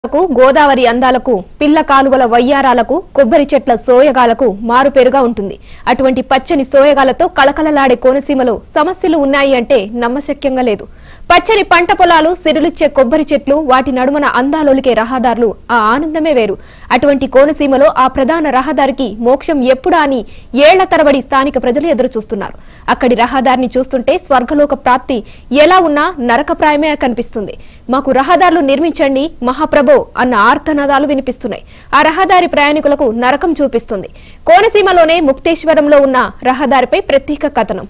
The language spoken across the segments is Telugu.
కు గోదావరి అందాలకు పిల్ల కాలువల వయ్యారాలకు కొబ్బరి చెట్ల సోయగాలకు మారుపేరుగా ఉంటుంది అటువంటి పచ్చని సోయగాలతో కళకళలాడే కోనసీమలో సమస్యలు ఉన్నాయి అంటే నమ్మశక్యంగా లేదు పచ్చని పంట పొలాలు సిరులిచ్చే కొబ్బరి చెట్లు వాటి నడుమన అందాలొలికే రహదారులు ఆ ఆనందమే వేరు అటువంటి కోనసీమలో ఆ ప్రధాన రహదారికి మోక్షం ఎప్పుడా అని ఏళ్ల తరబడి స్థానిక ప్రజలు ఎదురు చూస్తున్నారు అక్కడి రహదారిని చూస్తుంటే స్వర్గలోక ప్రాప్తి ఎలా ఉన్నా నరకప్రాయమే కనిపిస్తుంది మాకు రహదారులు నిర్మించండి మహాప్రభో అన్న ఆర్తనాదాలు వినిపిస్తున్నాయి ఆ రహదారి ప్రయాణికులకు నరకం చూపిస్తుంది కోనసీమలోనే ముక్తేశ్వరంలో ఉన్న రహదారిపై ప్రత్యేక కథనం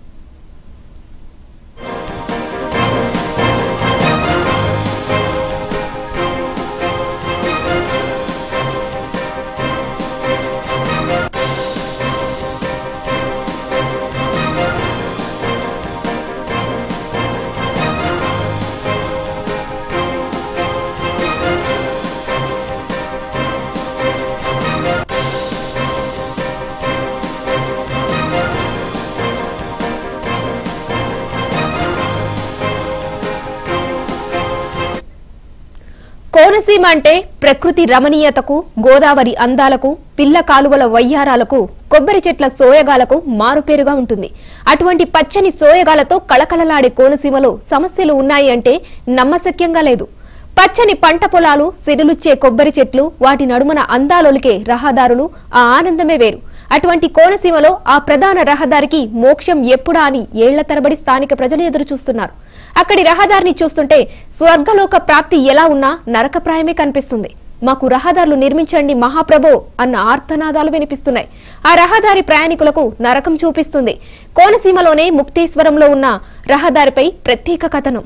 కోనసీమ అంటే ప్రకృతి రమణీయతకు గోదావరి అందాలకు పిల్ల కాలువల వయ్యారాలకు కొబ్బరి చెట్ల సోయగాలకు మారుపేరుగా ఉంటుంది అటువంటి పచ్చని సోయగాలతో కళకళలాడే కోనసీమలో సమస్యలు ఉన్నాయి అంటే నమ్మశక్యంగా లేదు పచ్చని పంట పొలాలు సిరులుచ్చే కొబ్బరి చెట్లు వాటి నడుమన అందాలొలికే రహదారులు ఆ ఆనందమే వేరు అటువంటి కోనసీమలో ఆ ప్రధాన రహదారికి మోక్షం ఎప్పుడా అని ఏళ్ల తరబడి స్థానిక ప్రజలు ఎదురు చూస్తున్నారు అక్కడి రహదారిని చూస్తుంటే స్వర్గలోక ప్రాప్తి ఎలా ఉన్నా నరకప్రాయమే కనిపిస్తుంది మాకు రహదారులు నిర్మించండి మహాప్రభో అన్న ఆర్తనాదాలు వినిపిస్తున్నాయి ఆ రహదారి ప్రయాణికులకు నరకం చూపిస్తుంది కోనసీమలోనే ముక్తేశ్వరంలో ఉన్న రహదారిపై ప్రత్యేక కథనం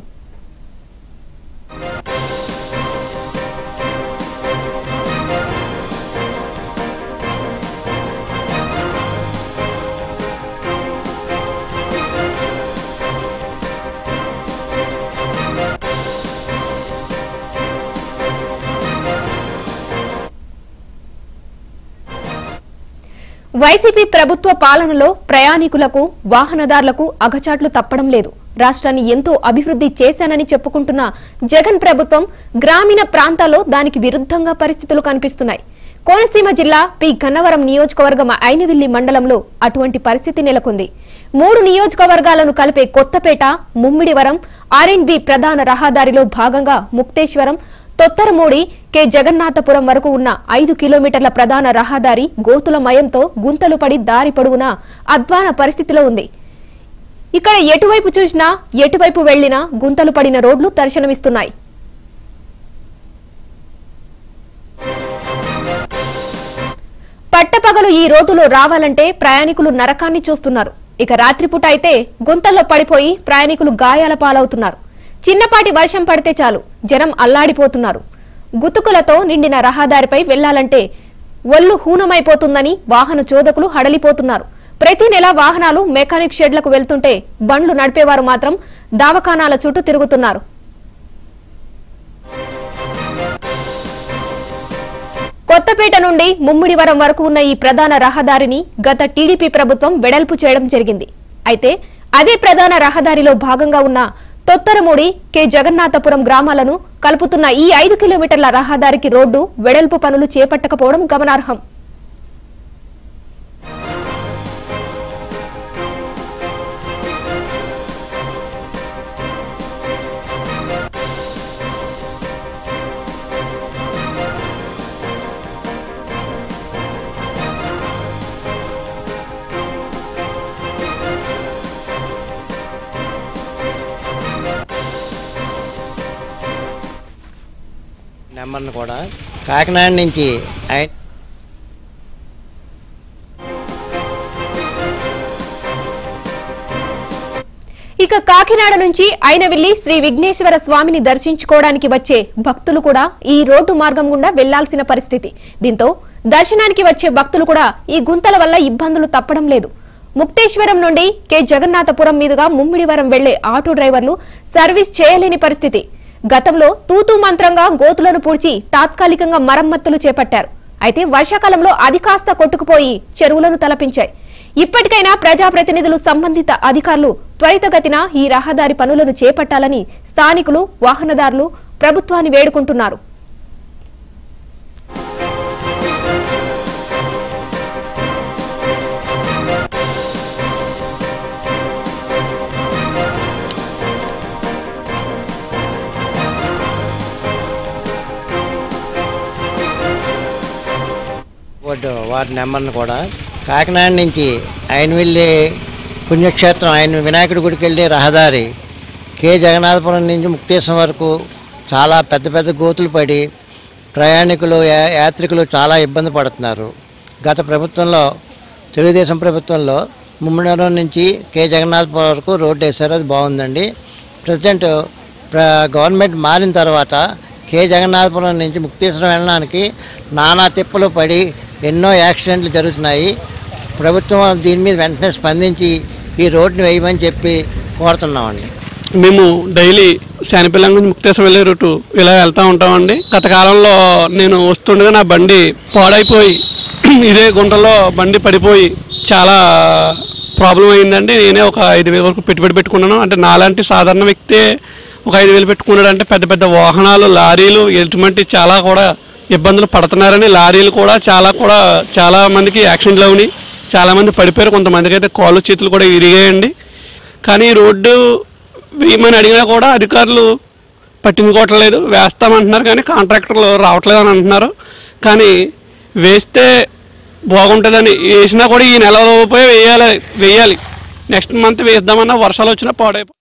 వైసీపీ ప్రభుత్వ పాలనలో ప్రయాణికులకు వాహనదారులకు అగచాట్లు తప్పడం లేదు రాష్ట్రాన్ని ఎంతో అభివృద్ధి చేశానని చెప్పుకుంటున్న జగన్ ప్రభుత్వం గ్రామీణ ప్రాంతాల్లో దానికి విరుద్ధంగా పరిస్థితులు కనిపిస్తున్నాయి కోనసీమ జిల్లా పి గన్నవరం నియోజకవర్గం ఐనవిల్లి మండలంలో అటువంటి పరిస్థితి నెలకొంది మూడు నియోజకవర్గాలను కలిపే కొత్తపేట ముమ్మిడివరం ఆర్ఎండ్బి ప్రధాన రహదారిలో భాగంగా ముక్తేశ్వరం తొత్తరమూడి కె జగన్నాథపురం వరకు ఉన్న ఐదు కిలోమీటర్ల ప్రధాన రహదారి గోతుల మయంతో గుంతలు పడి దారి పొడవునా అధ్వాన పరిస్థితిలో ఉంది ఇక్కడ ఎటువైపు చూసినా ఎటువైపు వెళ్లినా గుంతలు పడిన రోడ్లు దర్శనమిస్తున్నాయి పట్టపగలు ఈ రోడ్డులో రావాలంటే ప్రయాణికులు నరకాన్ని చూస్తున్నారు ఇక రాత్రిపూట అయితే గుంతల్లో పడిపోయి ప్రయాణికులు గాయాల పాలవుతున్నారు చిన్నపాటి వర్షం పడితే చాలు జనం అల్లాడిపోతున్నారు గుతుకులతో నిండిన రహదారిపై వెళ్లాలంటే ఒళ్ళు హూనమైపోతుందని వాహన చోదకులు హడలిపోతున్నారు ప్రతి నెల వాహనాలు మెకానిక్ షెడ్లకు వెళ్తుంటే బండ్లు నడిపేవారు మాత్రం దావఖానాల చుట్టూ తిరుగుతున్నారు కొత్తపేట నుండి ముమ్మిడివరం వరకు ఉన్న ఈ ప్రధాన రహదారిని గత టీడీపీ ప్రభుత్వం వెడల్పు చేయడం జరిగింది అయితే అదే ప్రధాన రహదారిలో భాగంగా ఉన్న తొత్తరమూడి కె జగన్నాథపురం గ్రామాలను కలుపుతున్న ఈ ఐదు కిలోమీటర్ల రహదారికి రోడ్డు వెడల్పు పనులు చేపట్టకపోవడం గమనార్హం నెంబర్ని కూడా కాకినాడ నుంచి ఐ- ఇక కాకినాడ నుంచి అయినవిల్లి శ్రీ విఘ్నేశ్వర స్వామిని దర్శించుకోవడానికి వచ్చే భక్తులు కూడా ఈ రోడ్డు మార్గం గుండా వెళ్లాల్సిన పరిస్థితి దీంతో దర్శనానికి వచ్చే భక్తులు కూడా ఈ గుంతల వల్ల ఇబ్బందులు తప్పడం లేదు ముక్తేశ్వరం నుండి కె జగన్నాథపురం మీదుగా ముమ్మిడివరం వెళ్లే ఆటో డ్రైవర్లు సర్వీస్ చేయలేని పరిస్థితి గతంలో తూతూ మంత్రంగా గోతులను పూడ్చి తాత్కాలికంగా మరమ్మతులు చేపట్టారు అయితే వర్షాకాలంలో అది కాస్త కొట్టుకుపోయి చెరువులను తలపించాయి ఇప్పటికైనా ప్రజాప్రతినిధులు సంబంధిత అధికారులు త్వరితగతిన ఈ రహదారి పనులను చేపట్టాలని స్థానికులు వాహనదారులు ప్రభుత్వాన్ని వేడుకుంటున్నారు వార్డు వార్డు నెంబర్ని కూడా కాకినాడ నుంచి ఆయనవిల్లి పుణ్యక్షేత్రం ఆయన వినాయకుడి గుడికి వెళ్ళే రహదారి కే జగన్నాథపురం నుంచి ముక్తేశ్వరం వరకు చాలా పెద్ద పెద్ద గోతులు పడి ప్రయాణికులు యా- యాత్రికులు చాలా ఇబ్బంది పడుతున్నారు గత ప్రభుత్వంలో తెలుగుదేశం ప్రభుత్వంలో ముమ్మడివరం నుంచి కే జగన్నాథపురం వరకు రోడ్డు వేశారు అది బాగుందండి ప్రజెంట్ ప్ర గవర్నమెంట్ మారిన తర్వాత కే జగన్నాథపురం నుంచి ముక్తేశ్వరం వెళ్ళడానికి నానా తిప్పలు పడి ఎన్నో యాక్సిడెంట్లు జరుగుతున్నాయి ప్రభుత్వం దీని మీద వెంటనే స్పందించి ఈ రోడ్డుని వేయమని చెప్పి కోరుతున్నామండి మేము డైలీ శానిపిల్లం నుంచి ముక్తేశ్వరం వెళ్ళే రూటు ఇలా వెళ్తూ ఉంటామండి గత కాలంలో నేను వస్తుండగా నా బండి పాడైపోయి ఇదే గుంటలో బండి పడిపోయి చాలా ప్రాబ్లం అయిందండి నేనే ఒక ఐదు వేల వరకు పెట్టుబడి పెట్టుకున్నాను అంటే నాలాంటి సాధారణ వ్యక్తే ఒక ఐదు వేలు పెట్టుకున్నాడు అంటే పెద్ద పెద్ద వాహనాలు లారీలు ఎటువంటి చాలా కూడా ఇబ్బందులు పడుతున్నారని లారీలు కూడా చాలా కూడా చాలా మందికి యాక్సిడెంట్లు అవునాయి చాలా మంది పడిపోయారు కొంతమందికి అయితే కాళ్ళు చేతులు కూడా విరిగాయండి కానీ ఈ రోడ్డు వేయమని అడిగినా కూడా అధికారులు పట్టించుకోవట్లేదు వేస్తామంటున్నారు కానీ కాంట్రాక్టర్లు రావట్లేదు అని అంటున్నారు కానీ వేస్తే బాగుంటుందని వేసినా కూడా ఈ నెలలోపే వేయాలి వేయాలి నెక్స్ట్ మంత్ వేద్దామన్నా వర్షాలు వచ్చినా పాడైపో